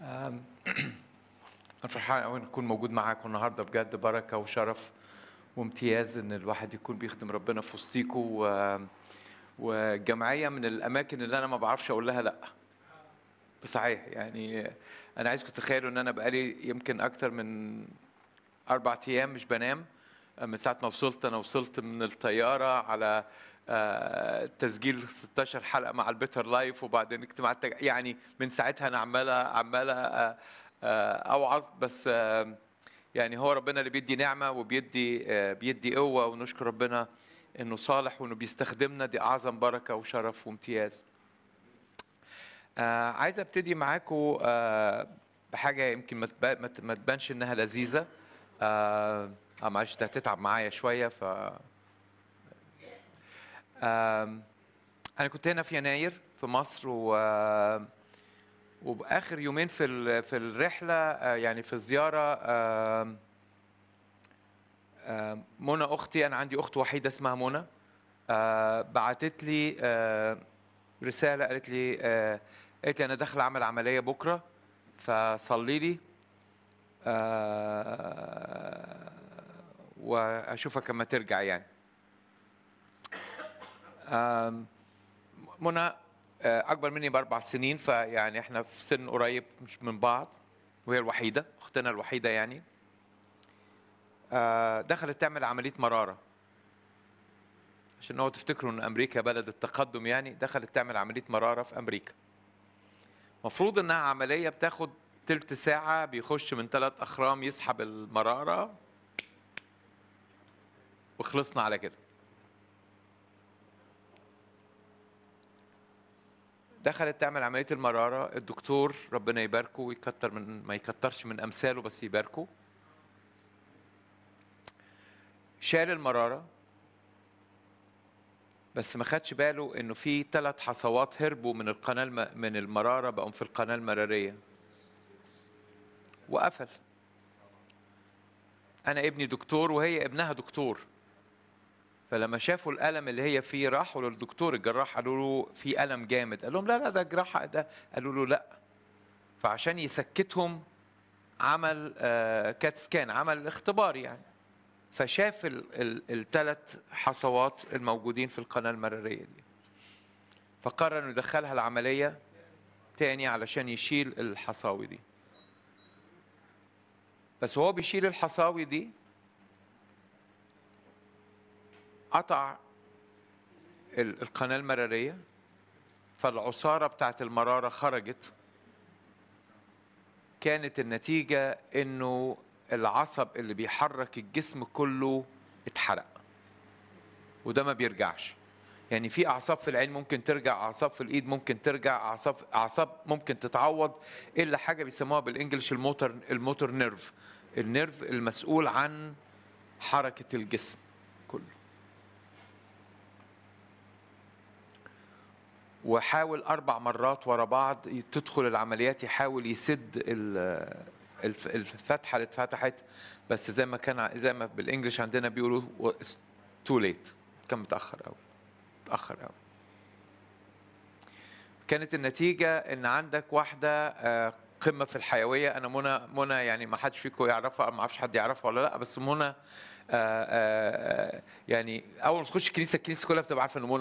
أم، أنا فرحان أوي أكون موجود معاكم النهاردة بجد بركة وشرف وامتياز إن الواحد يكون بيخدم ربنا في وسطيكم و... وجمعية من الأماكن اللي أنا ما بعرفش أقول لها لأ بصحيح يعني أنا عايزكم تتخيلوا إن أنا بقالي يمكن أكتر من أربع أيام مش بنام من ساعة ما وصلت أنا وصلت من الطيارة على آه، تسجيل 16 حلقة مع البيتر لايف وبعدين اجتماعات تج- يعني من ساعتها أنا عمالة عمالة آه، آه، أوعظ بس آه، يعني هو ربنا اللي بيدي نعمة وبيدي آه، بيدي قوة ونشكر ربنا إنه صالح وإنه بيستخدمنا دي أعظم بركة وشرف وامتياز. آه، عايز ابتدي معاكم آه، بحاجة يمكن ما تبا- ما ت- ما تبانش إنها لذيذة. آه آه، معلش ده هتتعب معايا شوية ف آم، أنا كنت هنا في يناير في مصر و وبآخر يومين في ال- في الرحلة آه، يعني في الزيارة آم، آم، منى أختي أنا عندي أخت وحيدة اسمها منى آه، بعتت لي آه، رسالة قالت لي آه، قالت لي أنا داخلة أعمل عملية بكرة فصلي لي آه، واشوفك لما ترجع يعني آم، منى آه، اكبر مني باربع سنين فيعني احنا في سن قريب مش من بعض وهي الوحيده اختنا الوحيده يعني آه، دخلت تعمل عمليه مراره عشان هو تفتكروا ان امريكا بلد التقدم يعني دخلت تعمل عمليه مراره في امريكا المفروض انها عمليه بتاخد تلت ساعه بيخش من ثلاث اخرام يسحب المراره وخلصنا على كده دخلت تعمل عمليه المراره الدكتور ربنا يباركه ويكتر من ما يكترش من امثاله بس يباركه شال المراره بس ما خدش باله انه في ثلاث حصوات هربوا من القناه الم... من المراره بقوا في القناه المراريه وقفل انا ابني دكتور وهي ابنها دكتور فلما شافوا الالم اللي هي فيه راحوا للدكتور الجراح قالوا له في الم جامد قال لهم لا لا ده جراحه ده قالوا له لا فعشان يسكتهم عمل آه، كات سكان عمل اختبار يعني فشاف الثلاث حصوات الموجودين في القناه المراريه دي فقرر انه يدخلها العمليه تاني علشان يشيل الحصاوي دي بس وهو بيشيل الحصاوي دي قطع ال- القناة المرارية فالعصارة بتاعت المرارة خرجت كانت النتيجة انه العصب اللي بيحرك الجسم كله اتحرق وده ما بيرجعش يعني في اعصاب في العين ممكن ترجع اعصاب في الايد ممكن ترجع اعصاب اعصاب ممكن تتعوض الا حاجه بيسموها بالانجلش الموتور الموتور نيرف النيرف المسؤول عن حركه الجسم كله وحاول اربع مرات ورا بعض تدخل العمليات يحاول يسد ال- الف- الفتحه اللي اتفتحت بس زي ما كان ع- زي ما بالانجلش عندنا بيقولوا تو ليت كان متاخر قوي متاخر قوي كانت النتيجه ان عندك واحده آه، قمه في الحيويه انا منى منى يعني ما حدش فيكم يعرفها ما اعرفش حد يعرفها ولا لا بس منى آه، آه، يعني اول ما تخش الكنيسه الكنيسه كلها بتبقى عارفه ان منى